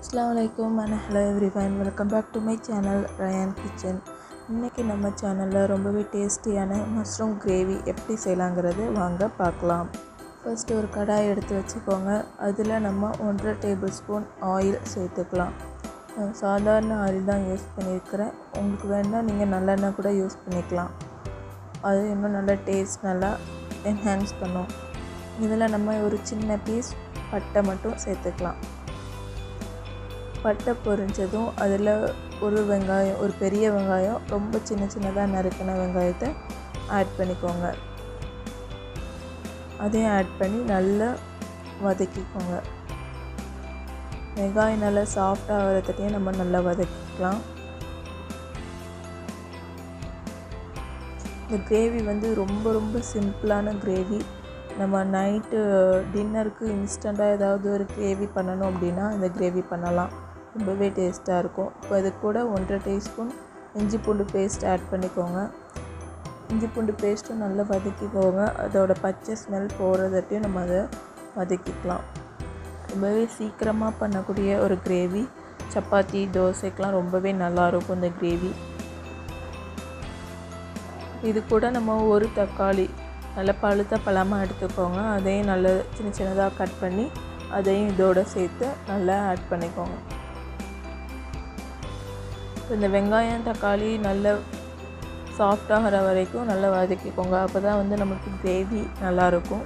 அஸ்லாம் வலைக்கம் and hello every fine welcome back to my channel Rayan kitchen இன்றைக்கி நம்ம சேனலில் ரொம்பவே டேஸ்டியான மஷ்ரூம் கிரேவி எப்படி செய்யலாங்கிறது வாங்க பார்க்கலாம் ஃபர்ஸ்ட் ஒரு கடாய் எடுத்து வச்சுக்கோங்க அதில் நம்ம ஒன்றரை டேபிள் ஸ்பூன் ஆயில் சேர்த்துக்கலாம் நான் சாதாரண ஆயில் தான் யூஸ் பண்ணியிருக்கிறேன் உங்களுக்கு வேணால் நீங்கள் நல்லெண்ணெய் கூட யூஸ் பண்ணிக்கலாம் அது இன்னும் நல்லா டேஸ்ட் நல்லா என்ஹான்ஸ் பண்ணும் இதில் நம்ம ஒரு சின்ன பீஸ் பட்டை மட்டும் சேர்த்துக்கலாம் பட்டை பொரிஞ்சதும் அதில் ஒரு வெங்காயம் ஒரு பெரிய வெங்காயம் ரொம்ப சின்ன சின்னதாக நறுக்கின வெங்காயத்தை ஆட் பண்ணிக்கோங்க அதையும் ஆட் பண்ணி நல்லா வதக்கிக்கோங்க வெங்காயம் நல்லா சாஃப்டாக ஆகிறதுட்டையும் நம்ம நல்லா வதக்கிக்கலாம் இந்த கிரேவி வந்து ரொம்ப ரொம்ப சிம்பிளான கிரேவி நம்ம நைட்டு டின்னருக்கு இன்ஸ்டண்ட்டாக ஏதாவது ஒரு கிரேவி பண்ணணும் அப்படின்னா இந்த கிரேவி பண்ணலாம் ரொம்பவே டேஸ்ட்டாக இருக்கும் இப்போ இது கூட ஒன்றரை டீஸ்பூன் இஞ்சி பூண்டு பேஸ்ட் ஆட் பண்ணிக்கோங்க இஞ்சி பூண்டு பேஸ்ட்டும் நல்லா வதக்கிக்கோங்க அதோட பச்சை ஸ்மெல் போகிறதட்டையும் நம்ம அதை வதக்கிக்கலாம் ரொம்பவே சீக்கிரமாக பண்ணக்கூடிய ஒரு கிரேவி சப்பாத்தி தோசைக்கெலாம் ரொம்பவே நல்லாயிருக்கும் இந்த கிரேவி இது கூட நம்ம ஒரு தக்காளி நல்ல பழுத்த பழமாக எடுத்துக்கோங்க அதையும் நல்ல சின்ன சின்னதாக கட் பண்ணி அதையும் இதோடு சேர்த்து நல்லா ஆட் பண்ணிக்கோங்க இந்த வெங்காயம் தக்காளி நல்ல சாஃப்டாகிற வரைக்கும் நல்லா வதக்கிக்கோங்க அப்போ தான் வந்து நமக்கு கிரேவி நல்லாயிருக்கும்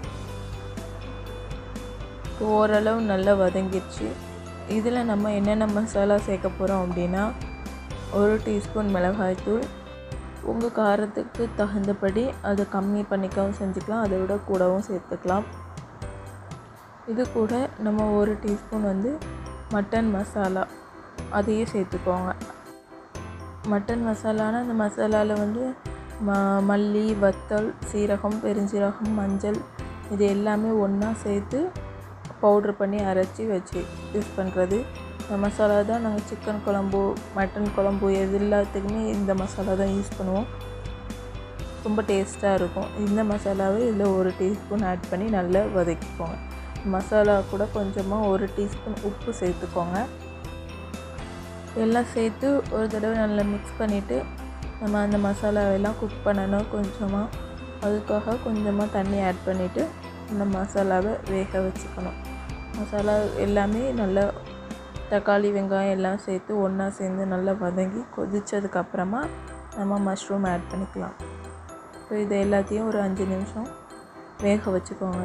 ஓரளவு நல்லா வதங்கிடுச்சு இதில் நம்ம என்னென்ன மசாலா சேர்க்க போகிறோம் அப்படின்னா ஒரு டீஸ்பூன் மிளகாய்த்தூள் உங்கள் காரத்துக்கு தகுந்தபடி அதை கம்மி பண்ணிக்கவும் செஞ்சுக்கலாம் அதை விட கூடவும் சேர்த்துக்கலாம் இது கூட நம்ம ஒரு டீஸ்பூன் வந்து மட்டன் மசாலா அதையே சேர்த்துக்கோங்க மட்டன் மசாலானா அந்த மசாலாவில் வந்து ம மல்லி வத்தல் சீரகம் பெருஞ்சீரகம் மஞ்சள் இது எல்லாமே ஒன்றா சேர்த்து பவுட்ரு பண்ணி அரைச்சி வச்சு யூஸ் பண்ணுறது இந்த மசாலா தான் நாங்கள் சிக்கன் குழம்பு மட்டன் குழம்பு எது எல்லாத்துக்குமே இந்த மசாலா தான் யூஸ் பண்ணுவோம் ரொம்ப டேஸ்ட்டாக இருக்கும் இந்த மசாலாவை இதில் ஒரு டீஸ்பூன் ஆட் பண்ணி நல்லா வதக்கிக்கோங்க மசாலா கூட கொஞ்சமாக ஒரு டீஸ்பூன் உப்பு சேர்த்துக்கோங்க எல்லாம் சேர்த்து ஒரு தடவை நல்லா மிக்ஸ் பண்ணிவிட்டு நம்ம அந்த மசாலாவெல்லாம் குக் பண்ணணும் கொஞ்சமாக அதுக்காக கொஞ்சமாக தண்ணி ஆட் பண்ணிவிட்டு அந்த மசாலாவை வேக வச்சுக்கணும் மசாலா எல்லாமே நல்லா தக்காளி வெங்காயம் எல்லாம் சேர்த்து ஒன்றா சேர்ந்து நல்லா வதங்கி கொதித்ததுக்கப்புறமா நம்ம மஷ்ரூம் ஆட் பண்ணிக்கலாம் இப்போ இது எல்லாத்தையும் ஒரு அஞ்சு நிமிஷம் வேக வச்சுக்கோங்க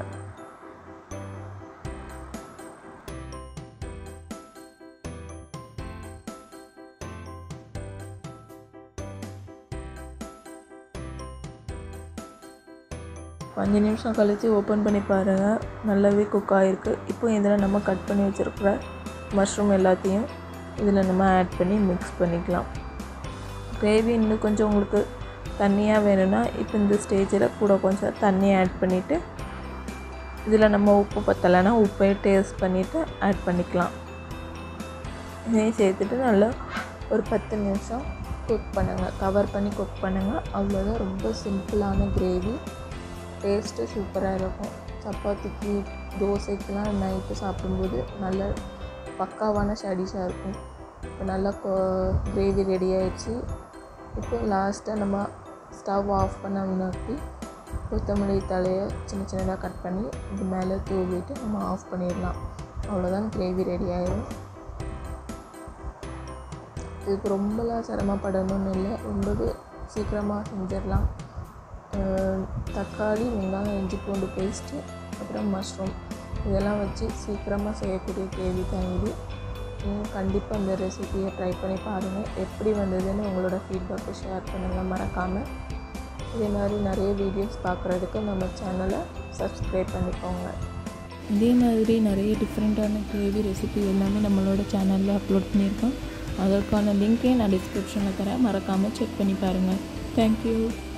அஞ்சு நிமிஷம் கழித்து ஓப்பன் பண்ணி பாருங்கள் நல்லாவே குக் ஆகிருக்கு இப்போ இதில் நம்ம கட் பண்ணி வச்சுருக்கிற மஷ்ரூம் எல்லாத்தையும் இதில் நம்ம ஆட் பண்ணி மிக்ஸ் பண்ணிக்கலாம் கிரேவி இன்னும் கொஞ்சம் உங்களுக்கு தண்ணியாக வேணும்னா இப்போ இந்த ஸ்டேஜில் கூட கொஞ்சம் தண்ணி ஆட் பண்ணிவிட்டு இதில் நம்ம உப்பு பத்தலைன்னா உப்பை டேஸ்ட் பண்ணிவிட்டு ஆட் பண்ணிக்கலாம் இதையும் சேர்த்துட்டு நல்லா ஒரு பத்து நிமிஷம் குக் பண்ணுங்கள் கவர் பண்ணி குக் பண்ணுங்கள் அவ்வளோதான் ரொம்ப சிம்பிளான கிரேவி டேஸ்ட்டு சூப்பராக இருக்கும் சப்பாத்திக்கு தோசைக்கெலாம் நைட்டு சாப்பிடும்போது நல்ல பக்காவான ஸ்டடிஸாக இருக்கும் இப்போ நல்லா கிரேவி ரெடி ஆயிடுச்சு இப்போ லாஸ்ட்டாக நம்ம ஸ்டவ் ஆஃப் பண்ணோம்னாக்கி கொத்தமல்லி தலையை சின்ன சின்னதாக கட் பண்ணி இது மேலே தூவிட்டு நம்ம ஆஃப் பண்ணிடலாம் அவ்வளோதான் கிரேவி ரெடி ஆயிடும் இதுக்கு ரொம்பலாம் சிரமப்படணும்னு இல்லை ரொம்பவே சீக்கிரமாக செஞ்சிடலாம் தக்காளி வெங்காயம் இஞ்சி பூண்டு பேஸ்ட்டு அப்புறம் மஷ்ரூம் இதெல்லாம் வச்சு சீக்கிரமாக செய்யக்கூடிய கிரேவி தான் இது நீங்கள் கண்டிப்பாக இந்த ரெசிபியை ட்ரை பண்ணி பாருங்கள் எப்படி வந்ததுன்னு உங்களோட ஃபீட்பேக்கை ஷேர் பண்ணுங்கள் மறக்காமல் இதே மாதிரி நிறைய வீடியோஸ் பார்க்குறதுக்கு நம்ம சேனலை சப்ஸ்கிரைப் பண்ணிக்கோங்க இதே மாதிரி நிறைய டிஃப்ரெண்ட்டான கிரேவி ரெசிபி எல்லாமே நம்மளோட சேனலில் அப்லோட் பண்ணியிருக்கோம் அதற்கான லிங்க்கையும் நான் டிஸ்கிரிப்ஷனில் தரேன் மறக்காமல் செக் பண்ணி பாருங்கள் தேங்க்யூ